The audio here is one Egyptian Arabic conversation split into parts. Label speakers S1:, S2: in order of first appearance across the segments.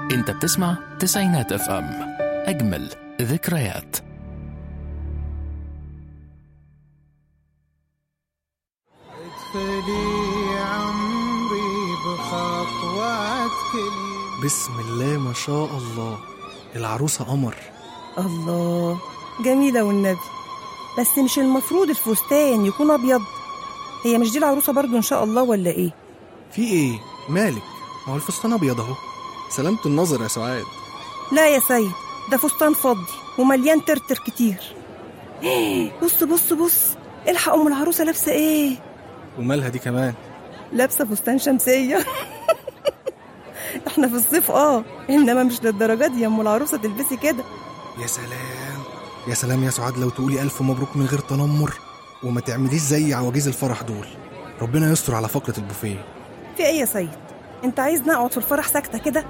S1: انت بتسمع تسعينات اف ام اجمل ذكريات
S2: ادخلي عمري بخطوات كل
S3: بسم الله ما شاء الله العروسة قمر
S4: الله جميلة والنبي بس مش المفروض الفستان يكون أبيض هي مش دي العروسة برضو إن شاء الله ولا إيه؟
S3: في ايه مالك ما هو الفستان ابيض اهو سلامة النظر يا سعاد
S4: لا يا سيد ده فستان فضي ومليان ترتر كتير بص بص بص الحق أم العروسة لابسة إيه؟
S3: ومالها دي كمان
S4: لابسة فستان شمسية احنا في الصيف اه انما مش للدرجة دي يا ام العروسة تلبسي كده
S3: يا سلام يا سلام يا سعاد لو تقولي ألف مبروك من غير تنمر وما تعمليش زي عواجيز الفرح دول ربنا يستر على فقرة البوفيه
S4: في ايه يا سيد انت عايز نقعد في الفرح ساكتة كده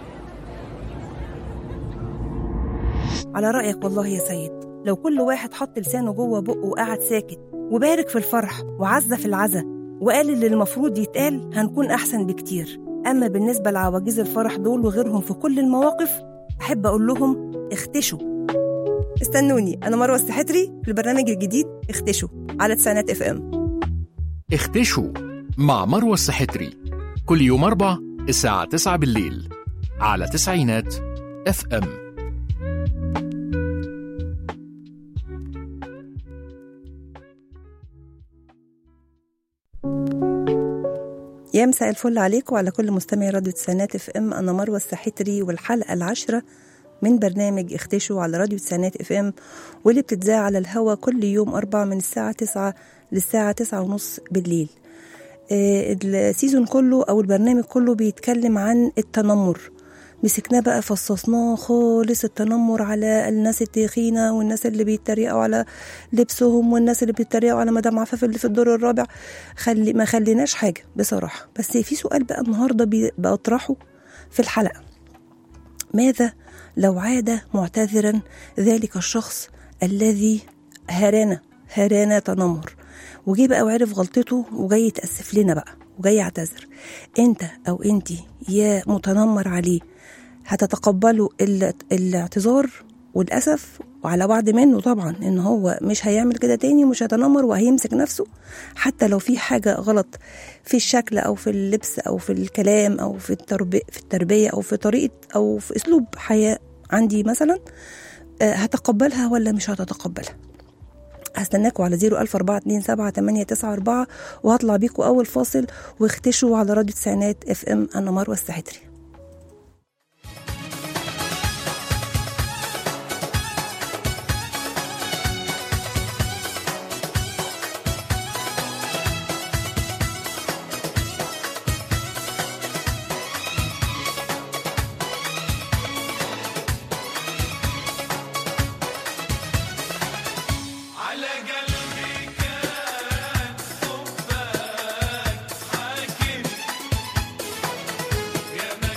S4: على رأيك والله يا سيد لو كل واحد حط لسانه جوه بقه وقعد ساكت وبارك في الفرح وعزة في العزا وقال اللي المفروض يتقال هنكون أحسن بكتير أما بالنسبة لعواجيز الفرح دول وغيرهم في كل المواقف أحب أقول لهم اختشوا استنوني أنا مروة السحتري في البرنامج الجديد اختشوا على تسعينات اف ام
S1: اختشوا مع مروة السحتري كل يوم أربع الساعة 9 بالليل على تسعينات اف ام
S4: يا مساء الفل عليكم وعلى كل مستمعي راديو تسعينات اف ام انا مروه الساحتري والحلقه العاشره من برنامج اختشوا على راديو تسعينات اف ام واللي بتتذاع على الهوا كل يوم أربعة من الساعة تسعة للساعة تسعة ونص بالليل آه، السيزون كله أو البرنامج كله بيتكلم عن التنمر مسكناه بقى فصصناه خالص التنمر على الناس التخينة والناس اللي بيتريقوا على لبسهم والناس اللي بيتريقوا على مدام عفاف اللي في الدور الرابع خلي ما خليناش حاجة بصراحة بس في سؤال بقى النهاردة بي- بأطرحه في الحلقة ماذا لو عاد معتذرا ذلك الشخص الذي هرانا هرانا تنمر وجي بقى وعرف غلطته وجاي يتأسف لنا بقى وجاي يعتذر انت او انتي يا متنمر عليه هتتقبلوا ال- الاعتذار والاسف وعلى بعض منه طبعا ان هو مش هيعمل كده تاني ومش هيتنمر وهيمسك نفسه حتى لو في حاجه غلط في الشكل او في اللبس او في الكلام او في التربيه في التربيه او في طريقه او في اسلوب حياه عندي مثلا آه، هتقبلها ولا مش هتتقبلها هستناكوا على 01427 وهطلع بيكوا أول فاصل واختشوا على راديو تسعينات اف ام أنا مروة السحتري
S2: يا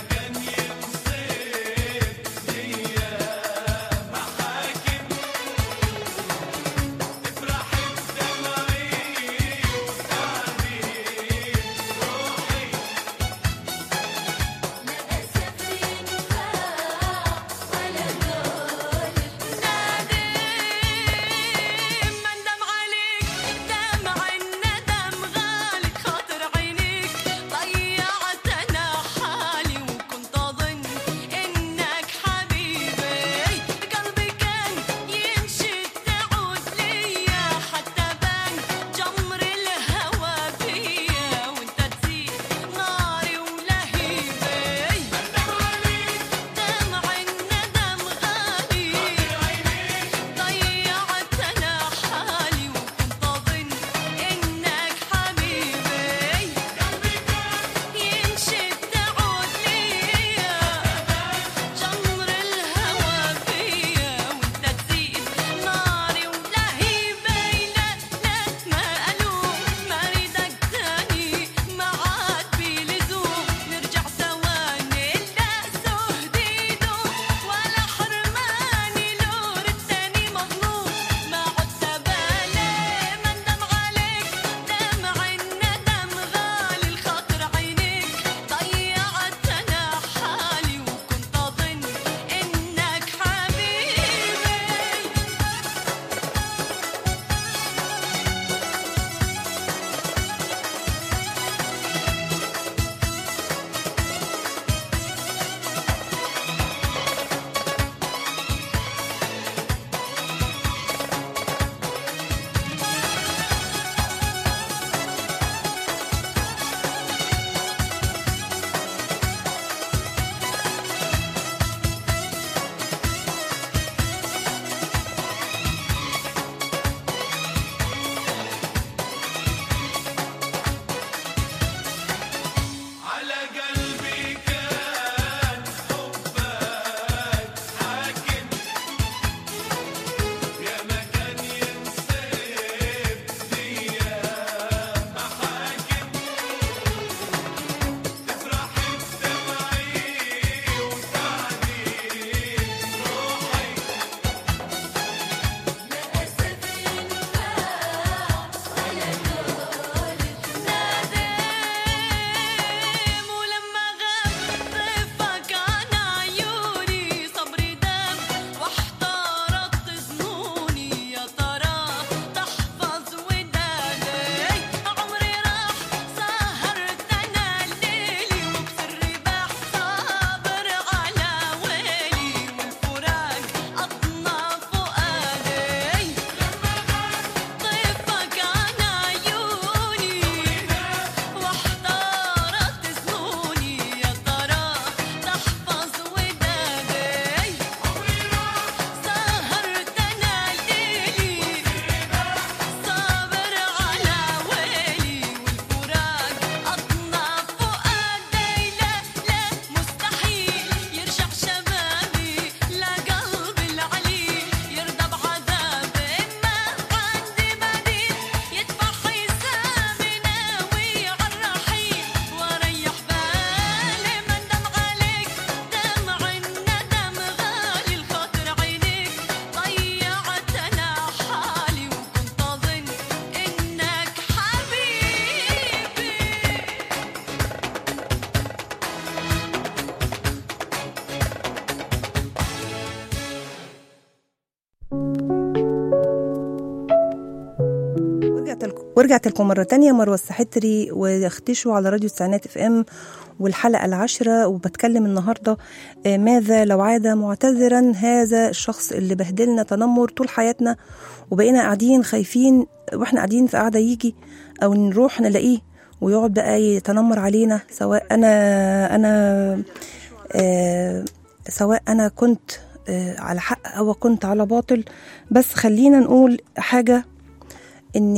S4: ورجعت لكم مرة تانية مروة السحتري واختشوا على راديو تسعينات اف ام والحلقة العاشرة وبتكلم النهاردة آه، ماذا لو عاد معتذرا هذا الشخص اللي بهدلنا تنمر طول حياتنا وبقينا قاعدين خايفين واحنا قاعدين في قعدة يجي او نروح نلاقيه ويقعد بقى يتنمر علينا سواء انا انا آه سواء انا كنت آه على حق او كنت على باطل بس خلينا نقول حاجة ان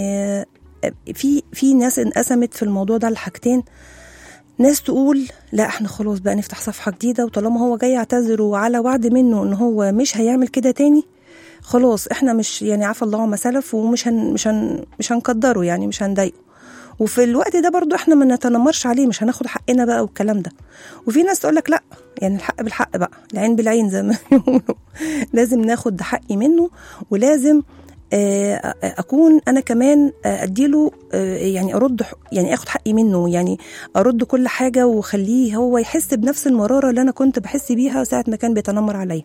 S4: في في ناس انقسمت في الموضوع ده لحاجتين ناس تقول لا احنا خلاص بقى نفتح صفحة جديدة وطالما هو جاي يعتذر وعلى وعد منه ان هو مش هيعمل كده تاني خلاص احنا مش يعني عفى الله عما سلف ومش هن مش هن مش هنقدره يعني مش هنضايقه وفي الوقت ده برضو احنا ما نتنمرش عليه مش هناخد حقنا بقى والكلام ده وفي ناس تقول لك لا يعني الحق بالحق بقى العين بالعين زي ما بيقولوا لازم ناخد حقي منه ولازم آه، اكون انا كمان آه، اديله آه، يعني ارد ح- يعني اخد حقي منه يعني ارد كل حاجه واخليه هو يحس بنفس المراره اللي انا كنت بحس بيها ساعه ما كان بيتنمر عليا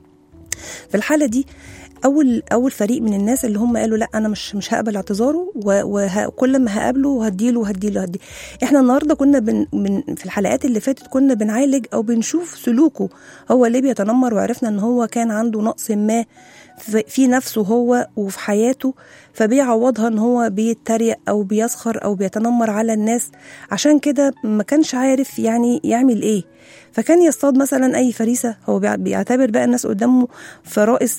S4: في الحاله دي اول اول فريق من الناس اللي هم قالوا لا انا مش مش هقبل اعتذاره و- وه- وكل ما هقابله هديله وهديله هدي احنا النهارده كنا بن من في الحلقات اللي فاتت كنا بنعالج او بنشوف سلوكه هو ليه بيتنمر وعرفنا ان هو كان عنده نقص ما في- في نفسه هو وفي حياته فبيعوضها ان هو بيتريق او بيسخر او بيتنمر على الناس عشان كده ما كانش عارف يعني يعمل ايه فكان يصطاد مثلا اي فريسه هو بيع- بيعتبر بقى الناس قدامه فرائس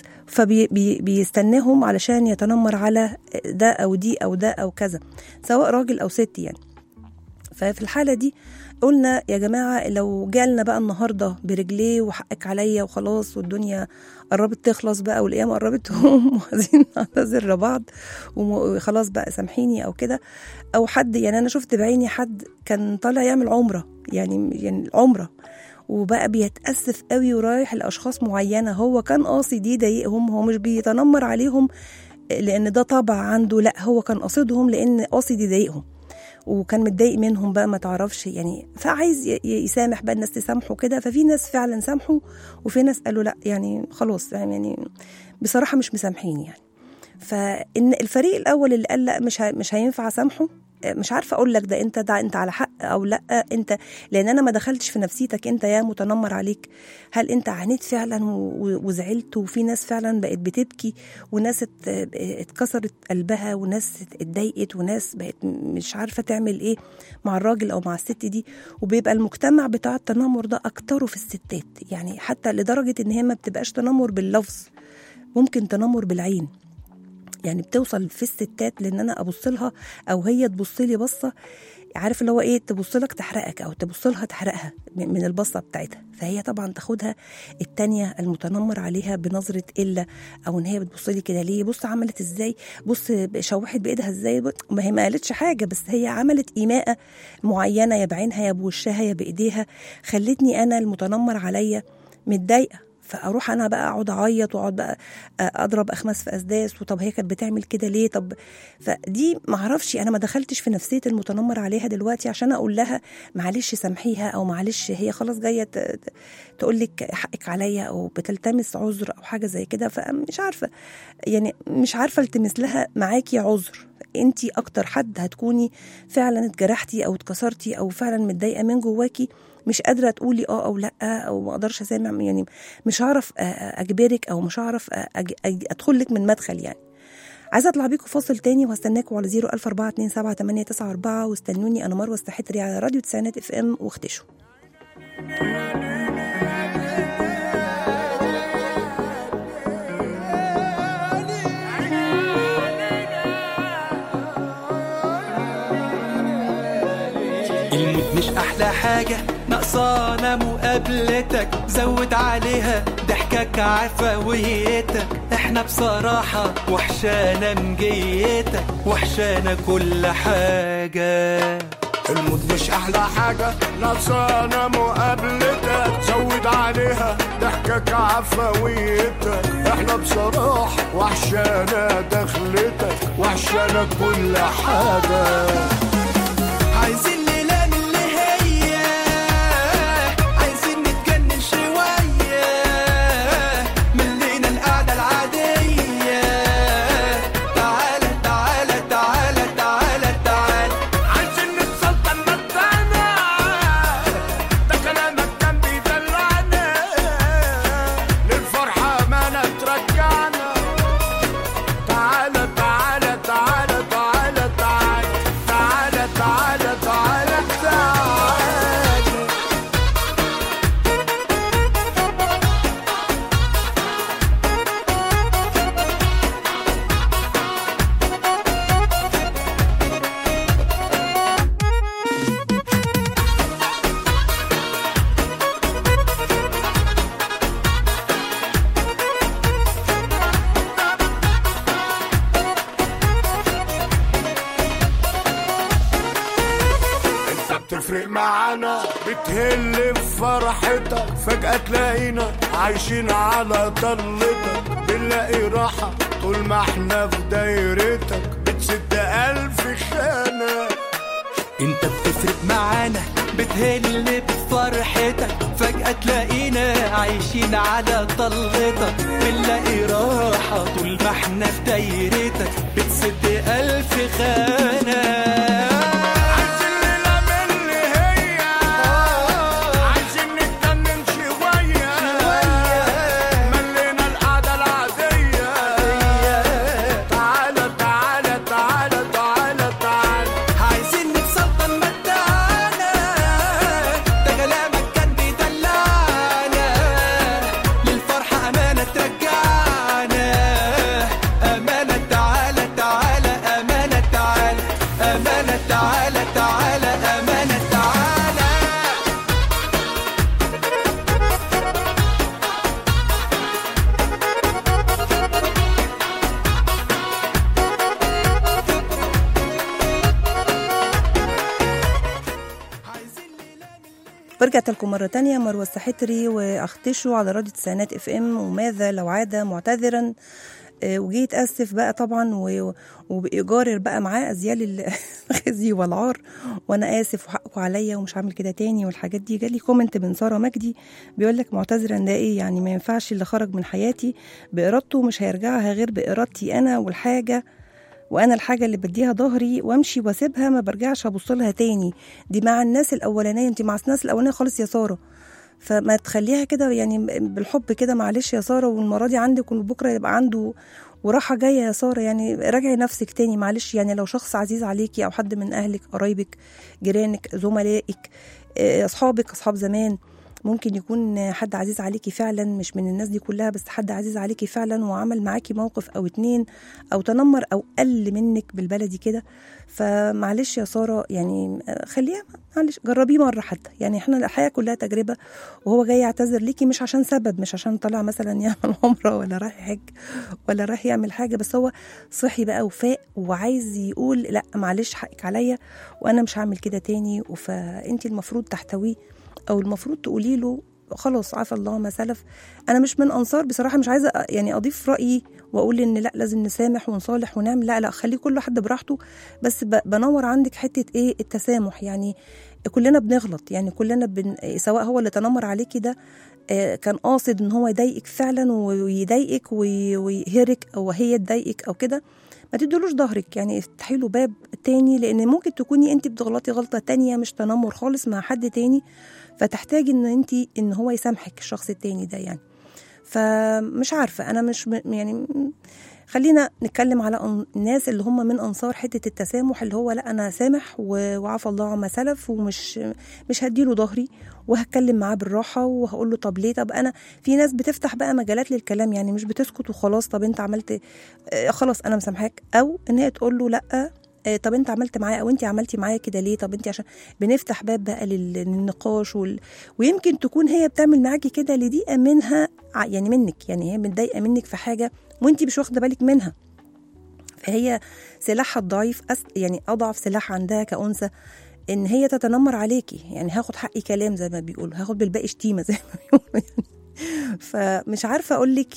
S4: فبيستناهم علشان يتنمر على ده او دي او ده او كذا سواء راجل او ست يعني ففي الحاله دي قلنا يا جماعه لو جالنا بقى النهارده برجليه وحقك عليا وخلاص والدنيا قربت تخلص بقى والايام قربت تقوم وعايزين نعتذر لبعض وخلاص بقى سامحيني او كده او حد يعني انا شفت بعيني حد كان طالع يعمل عمره يعني يعني العمره وبقى بيتأسف قوي ورايح لأشخاص معينة هو كان قاصد يضايقهم هو مش بيتنمر عليهم لأن ده طبع عنده لا هو كان قاصدهم لأن قاصد يضايقهم وكان متضايق منهم بقى ما تعرفش يعني فعايز ي- ي- يسامح بقى الناس تسامحه كده ففي ناس فعلا سامحوا وفي ناس قالوا لا يعني خلاص يعني بصراحة مش مسامحين يعني فان الفريق الاول اللي قال لا مش ه- مش هينفع اسامحه مش عارفه اقول لك ده انت ده انت على حق او لا انت لان انا ما دخلتش في نفسيتك انت يا متنمر عليك هل انت عانيت فعلا و- و- وزعلت وفي ناس فعلا بقت بتبكي وناس ات- اتكسرت قلبها وناس اتضايقت وناس بقت مش عارفه تعمل ايه مع الراجل او مع الست دي وبيبقى المجتمع بتاع التنمر ده اكتره في الستات يعني حتى لدرجه ان هي ما بتبقاش تنمر باللفظ ممكن تنمر بالعين يعني بتوصل في الستات لان انا ابص لها او هي تبص لي بصه عارف اللي هو ايه تبص لك تحرقك او تبص لها تحرقها من من البصه بتاعتها فهي طبعا تاخدها التانية المتنمر عليها بنظره الا او ان هي بتبص لي كده ليه بص عملت ازاي بص شوحت بايدها ازاي ما هي ما قالتش حاجه بس هي عملت ايماءه معينه يا بعينها يا بوشها يا بايديها خلتني انا المتنمر عليا متضايقه فاروح انا بقى اقعد اعيط واقعد بقى اضرب اخماس في اسداس وطب هي كانت بتعمل كده ليه طب فدي ما اعرفش انا ما دخلتش في نفسيه المتنمر عليها دلوقتي عشان اقول لها معلش سامحيها او معلش هي خلاص جايه ت- ت- تقول لك حقك عليا او بتلتمس عذر او حاجه زي كده فمش عارفه يعني مش عارفه التمس لها معاكي عذر انت اكتر حد هتكوني فعلا اتجرحتي او اتكسرتي او فعلا متضايقه من جواكي مش قادره تقولي اه او لا او ما اقدرش اسامع يعني مش هعرف أ- أ- اجبرك او مش هعرف أ- أج- أج- ادخل لك من مدخل يعني عايزه اطلع بيكم فاصل تاني وهستناكم على 004278994 واستنوني انا مروه استحتري على راديو تسعينات اف ام واختشوا
S5: المود مش احلى حاجة ناقصانا مقابلتك زود عليها ضحكك عفويتك احنا بصراحة وحشانا مجيتك وحشانا كل حاجة
S6: المود مش احلى حاجة ناقصانا مقابلتك زود عليها ضحكك عفويتك احنا بصراحة وحشانا دخلتك وحشانا كل حاجة
S5: عايزين ليلة من اللي هي عايزين نتجنن شوية ملينا القعدة العادية تعالى تعالى تعالى
S6: بتفرق معانا بتهل في فرحتك فجأة تلاقينا عايشين على ضلتك بنلاقي راحة طول ما احنا في دايرتك بتسد ألف خانة
S5: انت بتفرق معانا بتهل بفرحتك فجأة تلاقينا عايشين على طلتك بنلاقي راحة طول ما احنا في دايرتك بتسد ألف خانة
S6: عايزين ليلة من اللي هي عايزين نتجنن شوية ملينا القعدة العادية تعالى تعالى تعالى تعالى تعالى
S5: عايزين نتسلطن متعانا ده كلامك كان بيدلعنا للفرحة أمانة ترجعنا أمانة تعالى تعالى أمانة تعالى أمانة تعالى تعالى أمانة تعالى
S4: ورجعت لكم مرة تانية مروة السحتري واختشوا على راديو تسعينات اف ام وماذا لو عاد معتذرا آه، وجيت اسف بقى طبعا و- وبايجار بقى معاه ازيال الخزي والعار وانا اسف وحقكم عليا ومش هعمل كده تاني والحاجات دي جالي كومنت من ساره مجدي بيقول لك معتذرا ده ايه يعني ما ينفعش اللي خرج من حياتي بارادته مش هيرجعها غير بارادتي انا والحاجه وانا الحاجه اللي بديها ظهري وامشي واسيبها ما برجعش ابص لها تاني دي مع الناس الاولانيه انت مع الناس الاولانيه خالص يا ساره فما تخليها كده يعني بالحب كده معلش يا ساره والمره دي عندك وبكره يبقى عنده وراحه جايه يا ساره يعني راجعي نفسك تاني معلش يعني لو شخص عزيز عليكي او حد من اهلك قرايبك جيرانك زملائك آه، اصحابك اصحاب زمان ممكن يكون حد عزيز عليكي فعلا مش من الناس دي كلها بس حد عزيز عليكي فعلا وعمل معاكي موقف او اتنين او تنمر او قل منك بالبلدي كده فمعلش يا ساره يعني آه، خليها معلش جربيه مره حتى يعني احنا الحياه كلها تجربه وهو جاي يعتذر ليكي مش عشان سبب مش عشان طلع مثلا يعمل عمره ولا رايح يحج ولا رايح يعمل حاجه بس هو صحي بقى وفاق وعايز يقول لا معلش حقك عليا وانا مش هعمل كده تاني فانت المفروض تحتويه او المفروض تقولي له خلاص عفى الله ما سلف انا مش من انصار بصراحه مش عايزه يعني اضيف رايي واقول ان لا لازم نسامح ونصالح ونعمل لا لا خلي كل حد براحته بس ب- بنور عندك حته ايه التسامح يعني كلنا بنغلط يعني كلنا بن... سواء هو اللي تنمر عليكي ده آه، كان قاصد ان هو يضايقك فعلا ويضايقك وي- ويهرك او هي تضايقك او كده ما تدلوش ظهرك يعني افتحي له باب تاني لان ممكن تكوني انت بتغلطي غلطه تانية مش تنمر خالص مع حد تاني فتحتاجي ان انت ان هو يسامحك الشخص التاني ده يعني فمش عارفه انا مش م- يعني م- خلينا نتكلم على أن- الناس اللي هم من انصار حته التسامح اللي هو لا انا سامح و- وعفى الله عما سلف ومش مش هديله ظهري وهتكلم معاه بالراحه وهقول له طب ليه طب انا في ناس بتفتح بقى مجالات للكلام يعني مش بتسكت وخلاص طب انت عملت آه، خلاص انا مسامحاك او ان هي تقول له لا آه، طب انت عملت معايا او انت عملتي معايا كده ليه طب انت عشان بنفتح باب بقى لل- للنقاش وال... ويمكن تكون هي بتعمل معاكي كده لضيقه منها ع- يعني منك يعني هي متضايقه منك في حاجه وانت مش واخده بالك منها فهي سلاحها الضعيف أس... يعني اضعف سلاح عندها كانثى ان هي تتنمر عليكي يعني هاخد حقي كلام زي ما بيقولوا هاخد بالباقي شتيمه زي ما بيقولوا يعني فمش عارفه اقول لك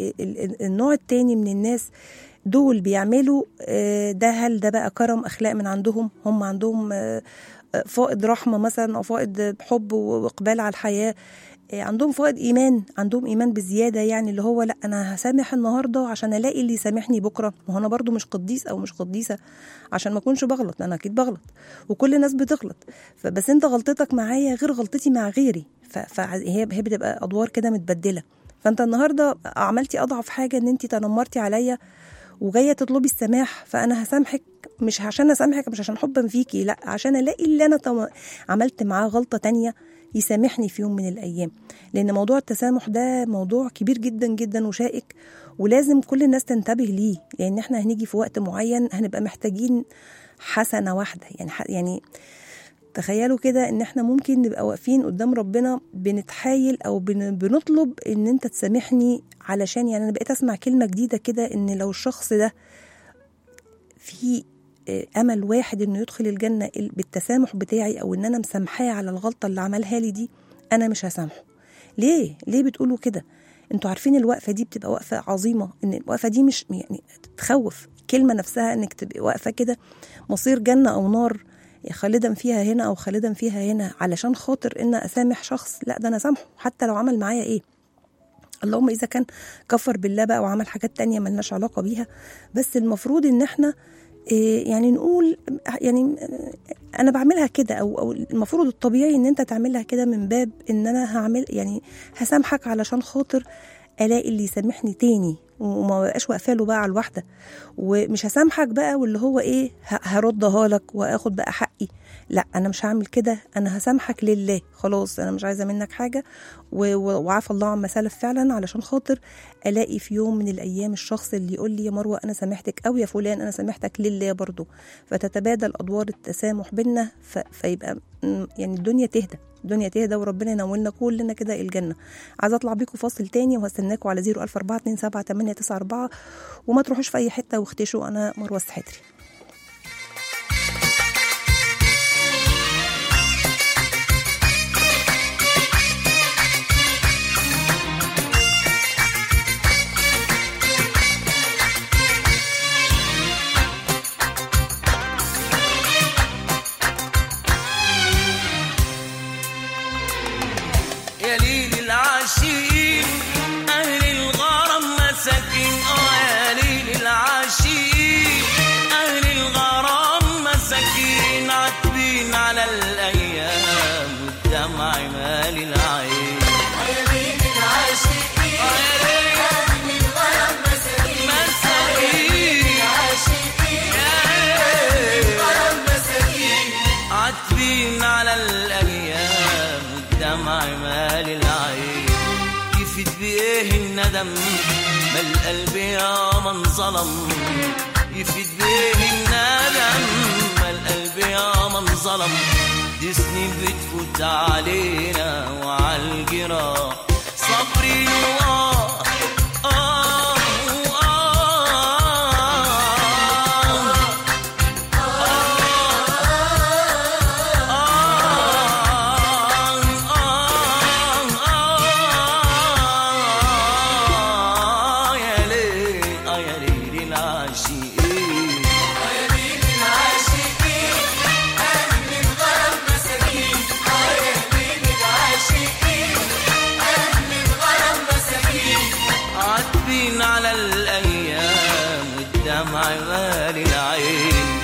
S4: النوع التاني من الناس دول بيعملوا آه، ده هل ده بقى كرم اخلاق من عندهم هم عندهم آه، آه، فائض رحمه مثلا او فائض حب واقبال على الحياه آه، عندهم فائض ايمان عندهم ايمان بزياده يعني اللي هو لا انا هسامح النهارده عشان الاقي اللي يسامحني بكره ما هو انا برضو مش قديس او مش قديسه عشان ما اكونش بغلط انا اكيد بغلط وكل الناس بتغلط فبس انت غلطتك معايا غير غلطتي مع غيري ف- فهي هي بتبقى ادوار كده متبدله فانت النهارده عملتي اضعف حاجه ان انت تنمرتي عليا وجايه تطلبي السماح فانا هسامحك مش عشان اسامحك مش عشان حبا فيكي لا عشان الاقي اللي انا طم- عملت معاه غلطه تانية يسامحني في يوم من الايام لان موضوع التسامح ده موضوع كبير جدا جدا وشائك ولازم كل الناس تنتبه ليه لان احنا هنيجي في وقت معين هنبقى محتاجين حسنه واحده يعني ح- يعني تخيلوا كده ان احنا ممكن نبقى واقفين قدام ربنا بنتحايل او بن- بنطلب ان انت تسامحني علشان يعني انا بقيت اسمع كلمه جديده كده ان لو الشخص ده في آه، امل واحد انه يدخل الجنه ال- بالتسامح بتاعي او ان انا مسامحاه على الغلطه اللي عملها لي دي انا مش هسامحه ليه ليه بتقولوا كده انتوا عارفين الوقفه دي بتبقى وقفه عظيمه ان الوقفه دي مش يعني تخوف كلمه نفسها انك تبقي واقفه كده مصير جنه او نار خالدا فيها هنا او خالدا فيها هنا علشان خاطر ان اسامح شخص لا ده انا سامحه حتى لو عمل معايا ايه اللهم اذا كان كفر بالله بقى وعمل حاجات تانية ملناش علاقه بيها بس المفروض ان احنا إيه يعني نقول يعني آه، انا بعملها كده او او المفروض الطبيعي ان انت تعملها كده من باب ان انا هعمل يعني هسامحك علشان خاطر الاقي اللي يسامحني تاني وما بقاش واقفه له بقى على الواحده ومش هسامحك بقى واللي هو ايه ه- هردها لك واخد بقى حقي لا انا مش هعمل كده انا هسامحك لله خلاص انا مش عايزه منك حاجه و- و- وعفى الله عما سلف فعلا علشان خاطر الاقي في يوم من الايام الشخص اللي يقول لي يا مروه انا سامحتك او يا فلان انا سامحتك لله برضو فتتبادل ادوار التسامح بينا ف- فيبقى م- يعني الدنيا تهدى الدنيا تهدى وربنا ينولنا كلنا كده الجنه عايزه اطلع بيكم فاصل تاني وهستناكم على 00427 وما تروحوش في اي حته واختشوا انا مروه السحاتري
S5: يا ليل العاشقين أهل الغرام مساكين آه يا ليل العاشقين أهل الغرام مساكين عاتبين على الأيام والدمع مال العين آه يا ليل العاشقين آه يا ليل أهل الغرام مساكين مساكين عاتبين على الايام والدمع مال العين يفيد بايه الندم ما القلب يا من ظلم يفيد بايه الندم ما القلب يا من ظلم دي سنين بتفوت علينا وعلى الجراح صبري وآه آه آه يا ليل آه يا ليل العاشقين عاتبين على الأيام والدمع مال العين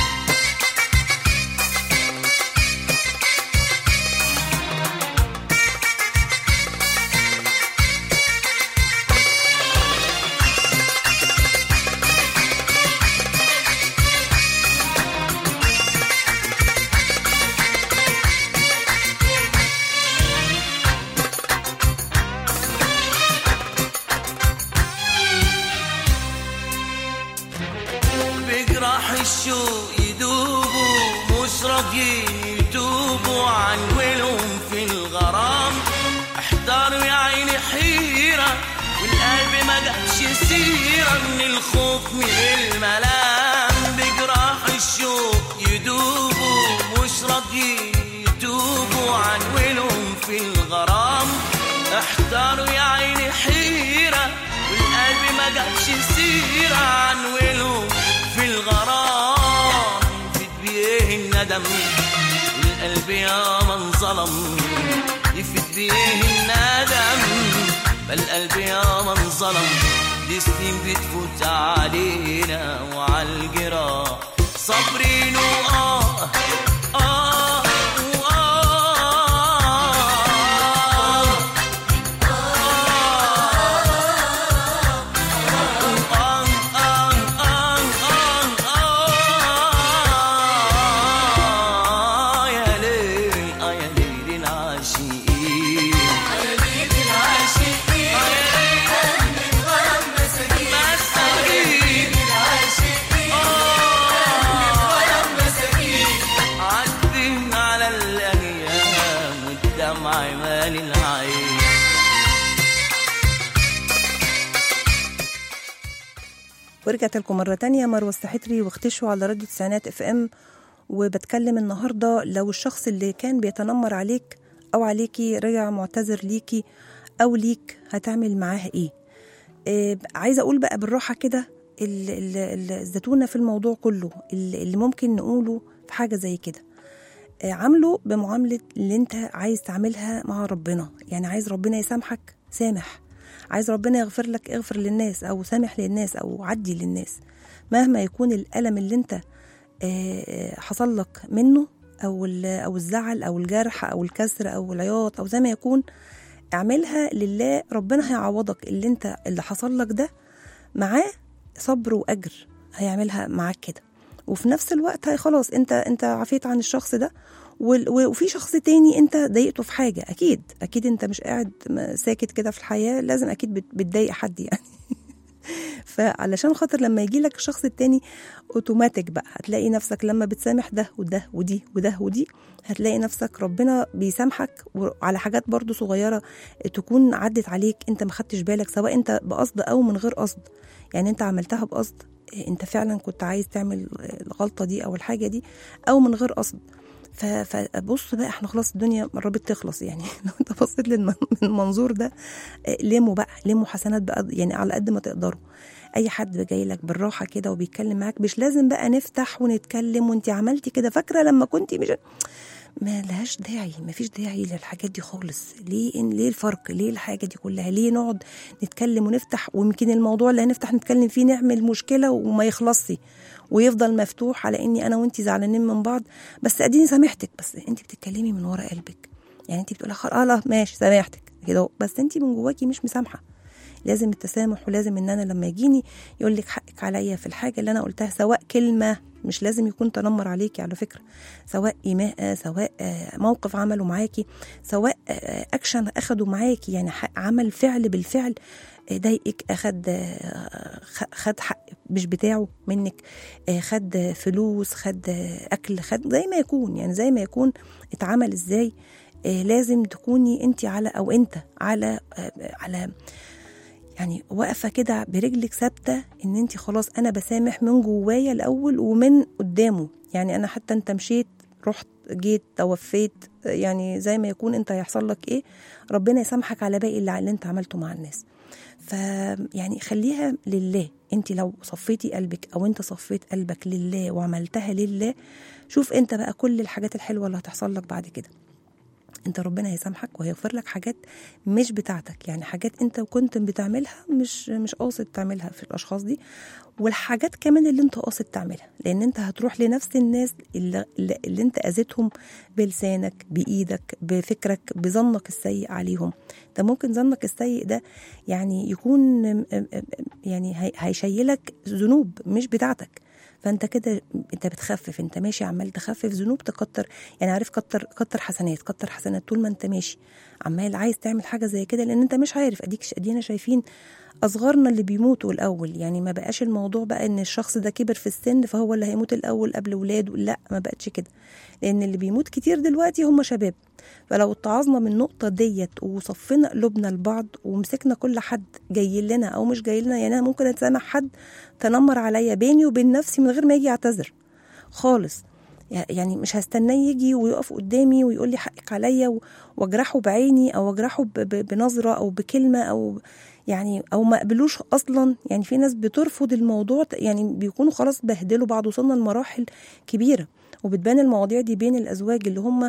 S5: بجراح الشوق يدوبوا مش راضيين يتوبوا عن ولهم في الغرام احتاروا يا عيني حيرة والقلب ما جابش سيرة من الخوف من الملام بجراح الشوق يدوبوا مش راضيين يتوبوا عن ولهم في الغرام احتاروا يا عيني حيرة والقلب ما جابش سيرة عن ولهم في الغرام يفيد بيه الندم القلب يا من ظلم يفيد بيه الندم القلب يا من ظلم دي سنين بتفوت علينا وعلى الجراح صابرين وآه آه وآه يا ليل آه يا ليل العاشقين مساكين عاتبين على الأيام والدمع مال العين
S4: ورجعت لكم مرة تانية مروة السحتري واختشوا على راديو تسعينات اف ام وبتكلم النهاردة لو الشخص اللي كان بيتنمر عليك أو عليكي رجع معتذر ليكي أو ليك هتعمل معاه إيه آه عايزة أقول بقى بالراحة كده ال- ال- ال- الزتونة في الموضوع كله ال- اللي ممكن نقوله في حاجة زي كده آه، عامله بمعاملة اللي انت عايز تعملها مع ربنا يعني عايز ربنا يسامحك سامح عايز ربنا يغفر لك اغفر للناس او سامح للناس او عدي للناس مهما يكون الألم اللي انت آه، حصل لك منه او ال- او الزعل او الجرح او الكسر او العياط او زي ما يكون اعملها لله ربنا هيعوضك اللي انت اللي حصل لك ده معاه صبر واجر هيعملها معاك كده وفي نفس الوقت هي خلاص انت انت عفيت عن الشخص ده وال- و- وفي شخص تاني انت ضايقته في حاجه اكيد اكيد انت مش قاعد م- ساكت كده في الحياه لازم اكيد بت- بتضايق حد يعني فعلشان خاطر لما يجي لك الشخص التاني اوتوماتيك بقى هتلاقي نفسك لما بتسامح ده وده ودي وده ودي هتلاقي نفسك ربنا بيسامحك وعلى حاجات برضو صغيره تكون عدت عليك انت ما خدتش بالك سواء انت بقصد او من غير قصد يعني انت عملتها بقصد انت فعلا كنت عايز تعمل الغلطه دي او الحاجه دي او من غير قصد ف- فبص بقى احنا خلاص الدنيا قربت تخلص يعني لو انت بصيت للم- للمنظور ده اه، لموا بقى لموا حسنات بقى يعني على قد ما تقدروا اي حد جاي لك بالراحه كده وبيتكلم معاك مش لازم بقى نفتح ونتكلم وانت عملتي كده فاكره لما كنت مش ما لهاش داعي ما فيش داعي للحاجات دي خالص ليه إن ليه الفرق ليه الحاجه دي كلها ليه نقعد نتكلم ونفتح ويمكن الموضوع اللي هنفتح نتكلم فيه نعمل مشكله وما يخلصش ويفضل مفتوح على اني انا وانت زعلانين من بعض بس اديني سامحتك بس انت بتتكلمي من ورا قلبك يعني انت بتقولي خلاص اه لا ماشي سامحتك كده أهو. بس انت من جواكي مش مسامحه لازم التسامح ولازم ان انا لما يجيني يقول لك حقك عليا في الحاجه اللي انا قلتها سواء كلمه مش لازم يكون تنمر عليكي على فكره سواء ايماء سواء آه، موقف عمله معاكي سواء آه، اكشن اخده معاكي يعني ح- عمل فعل بالفعل آه، ضايقك اخد آه، خ- خد حق مش بتاعه منك آه، خد آه، فلوس خد آه، اكل خد زي ما يكون يعني زي ما يكون اتعمل ازاي آه، لازم تكوني انت على او انت على آه، على يعني واقفه كده برجلك ثابته ان انت خلاص انا بسامح من جوايا الاول ومن قدامه يعني انا حتى انت مشيت رحت جيت توفيت يعني زي ما يكون انت هيحصل لك ايه ربنا يسامحك على باقي اللي, اللي انت عملته مع الناس ف يعني خليها لله انت لو صفيتي قلبك او انت صفيت قلبك لله وعملتها لله شوف انت بقى كل الحاجات الحلوه اللي هتحصل لك بعد كده انت ربنا هيسامحك وهيغفر لك حاجات مش بتاعتك يعني حاجات انت كنت بتعملها مش مش قاصد تعملها في الاشخاص دي والحاجات كمان اللي انت قاصد تعملها لان انت هتروح لنفس الناس اللي, اللي اللي انت اذيتهم بلسانك بايدك بفكرك بظنك السيء عليهم ده ممكن ظنك السيء ده يعني يكون ام- ام- ام- يعني هي- هيشيلك ذنوب مش بتاعتك فانت كده انت بتخفف انت ماشي عمال تخفف ذنوب تكتر يعني عارف كتر كتر حسنات كتر حسنات طول ما انت ماشي عمال عايز تعمل حاجه زي كده لان انت مش عارف اديك ادينا شايفين اصغرنا اللي بيموتوا الاول يعني ما بقاش الموضوع بقى ان الشخص ده كبر في السن فهو اللي هيموت الاول قبل ولاده لا ما بقتش كده لان اللي بيموت كتير دلوقتي هم شباب فلو اتعظنا من النقطه ديت وصفينا قلوبنا لبعض ومسكنا كل حد جاي لنا او مش جاي لنا يعني انا ممكن اتسامح حد تنمر عليا بيني وبين نفسي من غير ما يجي يعتذر خالص يعني مش هستناه يجي ويقف قدامي ويقول لي حقك عليا و- واجرحه بعيني او اجرحه ب- ب- بنظره او بكلمه او يعني او ما قبلوش اصلا يعني في ناس بترفض الموضوع ت- يعني بيكونوا خلاص بهدلوا بعض وصلنا لمراحل كبيره وبتبان المواضيع دي بين الازواج اللي هم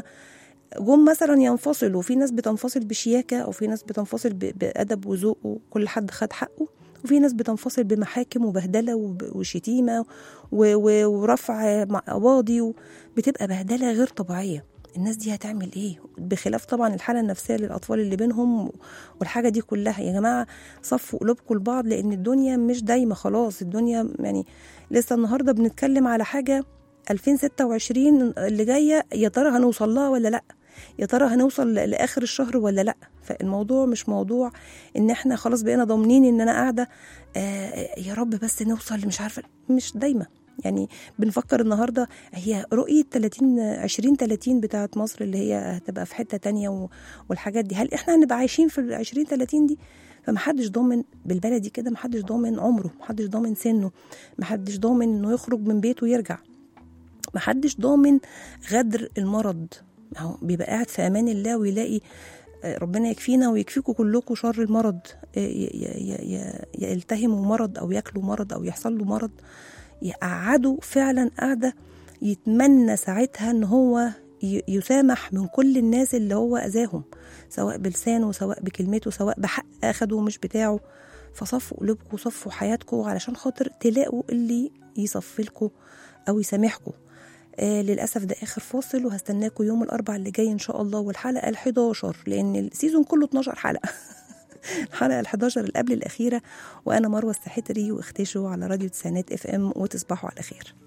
S4: جم مثلا ينفصلوا في ناس بتنفصل بشياكه او في ناس بتنفصل ب- بادب وذوق وكل حد خد حقه وفي ناس بتنفصل بمحاكم وبهدله وب- وشتيمه و- و- ورفع مع- قواضي بتبقى بهدله غير طبيعيه الناس دي هتعمل ايه بخلاف طبعا الحاله النفسيه للاطفال اللي بينهم والحاجه دي كلها يا جماعه صفوا قلوبكم لبعض لان الدنيا مش دايمه خلاص الدنيا يعني لسه النهارده بنتكلم على حاجه 2026 اللي جايه يا ترى هنوصل لها ولا لا يا ترى هنوصل ل- لاخر الشهر ولا لا فالموضوع مش موضوع ان احنا خلاص بقينا ضامنين ان انا قاعده آه يا رب بس نوصل مش عارفه مش دايما يعني بنفكر النهارده هي رؤيه 30 20 30 بتاعه مصر اللي هي هتبقى في حته تانية و- والحاجات دي هل احنا هنبقى عايشين في ال 20 30 دي فمحدش ضامن بالبلدي كده محدش ضامن عمره محدش ضامن سنه محدش ضامن انه يخرج من بيته ويرجع محدش ضامن غدر المرض هو بيبقى قاعد في امان الله ويلاقي آه، ربنا يكفينا ويكفيكم كلكم شر المرض آه، ي- ي- ي- ي- يلتهموا مرض او ياكلوا مرض او يحصل له مرض يقعدوا فعلا قاعده يتمنى ساعتها ان هو ي- يسامح من كل الناس اللي هو اذاهم سواء بلسانه سواء بكلمته سواء بحق اخده مش بتاعه فصفوا قلوبكم وصفوا حياتكم علشان خاطر تلاقوا اللي يصفلكوا او يسامحكم آه للاسف ده اخر فاصل وهستناكم يوم الاربعاء اللي جاي ان شاء الله والحلقه ال 11 لان السيزون كله 12 حلقه الحلقه ال 11 اللي قبل الاخيره وانا مروه السحتري واختشوا على راديو تسعينات اف ام وتصبحوا على خير